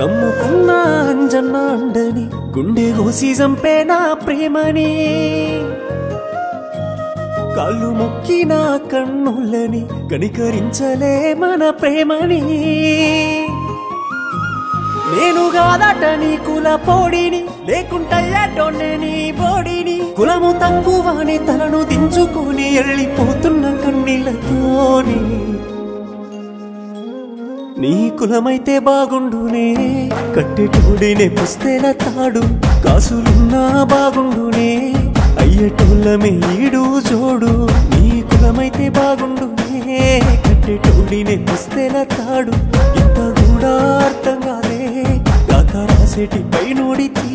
నమ్ముకున్న అంజన్న అండని గుండె కోసి చంపే నా ప్రేమని కాళ్ళు మొక్కిన కన్నులని కనికరించలే మన ప్రేమని నేను కాదట నీ కుల పోడిని లేకుంటయ్యాటోనే నీ బోడిని కులము తక్కువని తలను దించుకొని వెళ్ళిపోతున్న కన్నీళ్ళతోని నీ కులమైతే బాగుండునే కట్టెటోడినే పుస్తెల తాడు కాసులున్నా బాగుండునే అయ్యటోళ్ళమే ఈడు జోడు నీ కులమైతే బాగుండునే కట్టెటోడినే పుస్తెల తాడు ఇంత కూడా అర్థం కాదే గాథ రాసేటి పైనోడి తీ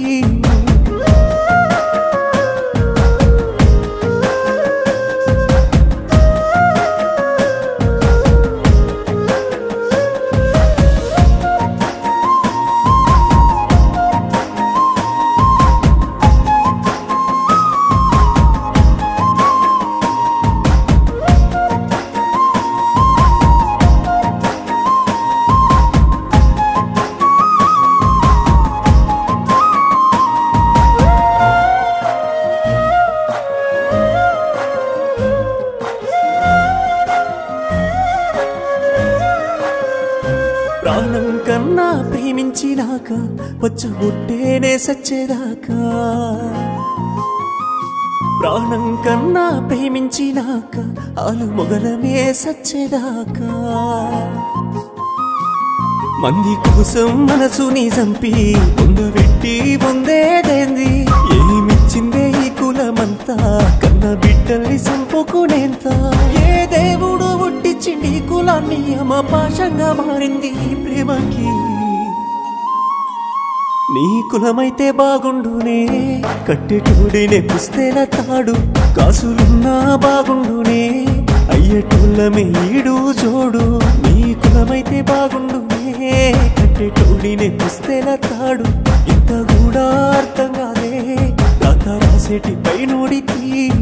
ప్రాణం కన్నా ప్రేమించినాక వచ్చబుట్టేనే సచ్చేదాకా ప్రాణం కన్నా ప్రేమించినాక ఆలు మొగలమే సచ్చేదాకా మంది కోసం మనసుని చంపి పొందబెట్టి పొందేదేంది ఏమిచ్చిందే ఈ కులమంతా కన్న బిడ్డల్ని చంపుకునేంత ఏ దేవుడు పుట్టించింది ఈ కులాన్ని అమపాశంగా మారింది ఈ ప్రేమకి నీ కులమైతే బాగుండునే కట్టెటూడినే పుస్తెల తాడు కాసులున్నా బాగుండునే అయ్యటోళ్ళమే ఈడు జోడు నీ కులమైతే బాగుండునే కట్టెటూడినే పుస్తెల తాడు ఇంత కూడా అర్థం కాదే గాథ రాసేటి పైనోడి తీ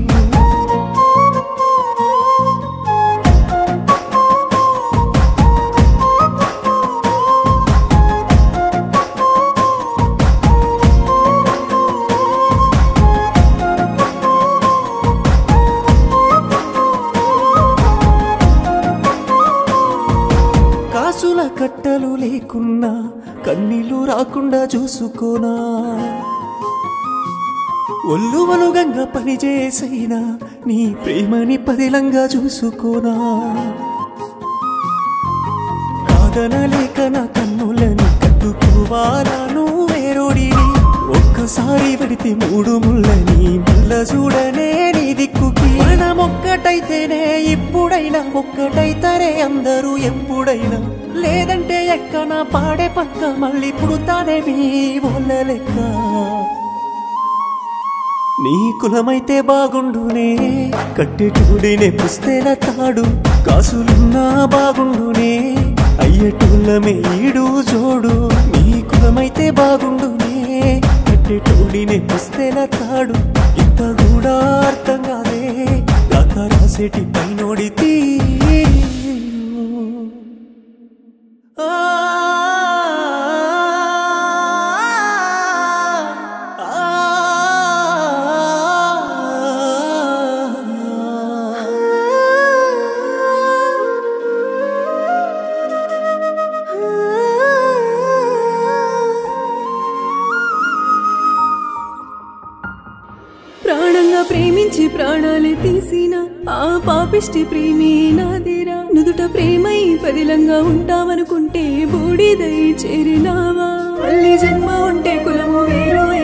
కాసుల కట్టలు లేకున్నా కన్నీళ్లు రాకుండా చూసుకోనా ఒళ్ళు వలుగంగా పనిచేసైనా నీ ప్రేమని పదిలంగా చూసుకోనా కాదనలేక నా కన్నులని కట్టుకోవాలా నువ్వేరోడిని ఒక్కసారి పెడితే మూడు ముళ్ళని మళ్ళ చూడనే నీ దిక్కుకి మనం ఒక్కటైతేనే ఇప్పుడైనా ఒక్కటైతరే అందరూ ఎప్పుడైనా లేదంటే ఎక్కన పాడే పక్క మళ్ళీ పుడతానే మీ వాళ్ళ లెక్క నీ కులమైతే బాగుండునే కట్టెటూడినే పుస్తెల తాడు కాసులున్నా బాగుండునే అయ్యటోళ్ళమే ఈడు జోడు నీ కులమైతే బాగుండునే కట్టెటూడినే పుస్తెల తాడు ఇంత కూడా అర్థం కాదే గాథ రాసేటి పైనోడి తీ ఆ ప్రాణంగా ప్రేమించి ప్రాణాలే తీసిన ఆ పాపిష్టి ప్రేమే నాదేరా నుదుట ప్రేమై పదిలంగా ఉంటావనుకుంటే బూడిదై చేరినావా మళ్ళీ జన్మ ఉంటే కులము వేరు